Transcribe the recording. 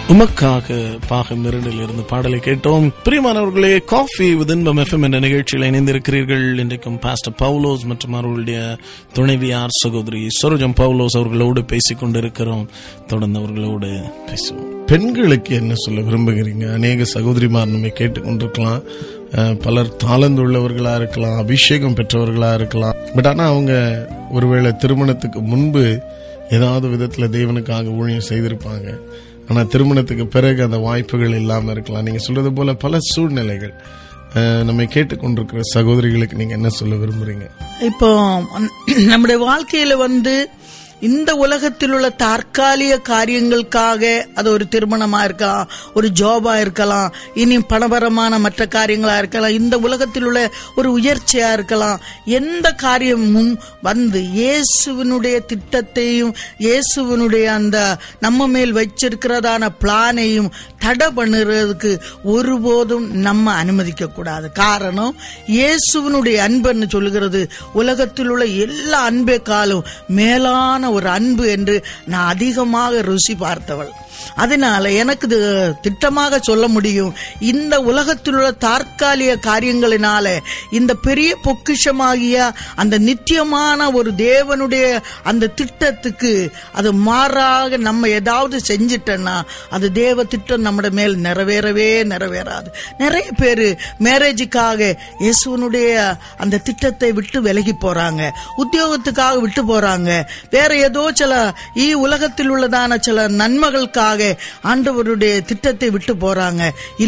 உமக்காக பாகம் இரண்டில் இருந்து பாடலை கேட்டோம் பிரியமானவர்களே காஃபி வித் இன்பம் எஃப்எம் என்ற நிகழ்ச்சியில் இணைந்திருக்கிறீர்கள் இன்றைக்கும் பாஸ்டர் பவுலோஸ் மற்றும் அவர்களுடைய துணைவியார் சகோதரி சரோஜம் பவுலோஸ் அவர்களோடு பேசிக் கொண்டிருக்கிறோம் தொடர்ந்து அவர்களோடு பேசுவோம் பெண்களுக்கு என்ன சொல்ல விரும்புகிறீங்க அநேக சகோதரிமார் நம்மை கேட்டுக்கொண்டிருக்கலாம் அஹ், பலர் தாளந்து உள்ளவர்களா இருக்கலாம் அபிஷேகம் பெற்றவர்களா இருக்கலாம் பட் ஆனா அவங்க ஒருவேளை திருமணத்துக்கு முன்பு ஏதாவது விதத்துல தேவனுக்காக ஊழியம் செய்திருப்பாங்க ஆனா திருமணத்துக்கு பிறகு அந்த வாய்ப்புகள் இல்லாம இருக்கலாம் நீங்க சொல்றது போல பல சூழ்நிலைகள் அஹ், நம்மை கேட்டுக்கொண்டிருக்கிற சகோதரிகளுக்கு நீங்க என்ன சொல்ல விரும்புறீங்க இப்போ நம்முடைய வாழ்க்கையில வந்து இந்த உலகத்தில் உள்ள தற்காலிக காரியங்களுக்காக அது ஒரு திருமணமா இருக்கலாம் ஒரு ஜாபா இருக்கலாம் இனி பணபரமான மற்ற காரியங்களா இருக்கலாம் இந்த உலகத்தில் உள்ள ஒரு உயர்ச்சியா இருக்கலாம் எந்த காரியமும் வந்து இயேசுவினுடைய திட்டத்தையும் இயேசுவினுடைய அந்த நம்ம மேல் வச்சிருக்கிறதான பிளானையும் தடை பண்ணுறதுக்கு ஒருபோதும் நம்ம அனுமதிக்க கூடாது காரணம் இயேசுவினுடைய அன்புன்னு சொல்லுகிறது உலகத்தில் உள்ள எல்லா அன்பே காலும் மேலான ஒரு அன்பு என்று நான் அதிகமாக ருசி பார்த்தவள் அதனால எனக்கு இது திட்டமாக சொல்ல முடியும் இந்த உலகத்தில் உள்ள தற்காலிக காரியங்களினால இந்த பெரிய பொக்கிஷமாகிய அந்த நித்தியமான ஒரு தேவனுடைய அந்த திட்டத்துக்கு அது மாறாக நம்ம ஏதாவது செஞ்சிட்டோன்னா அது தேவ திட்டம் நம்மட மேல் நிறைவேறவே நிறைவேறாது நிறைய பேர் மேரேஜுக்காக இயேசுவனுடைய அந்த திட்டத்தை விட்டு விலகி போறாங்க உத்தியோகத்துக்காக விட்டு போறாங்க வேற ஏதோ சில ஈ உலகத்தில் உள்ளதான சில நன்மைகளுக்காக ஆண்டவருடைய திட்டத்தை விட்டு போறாங்க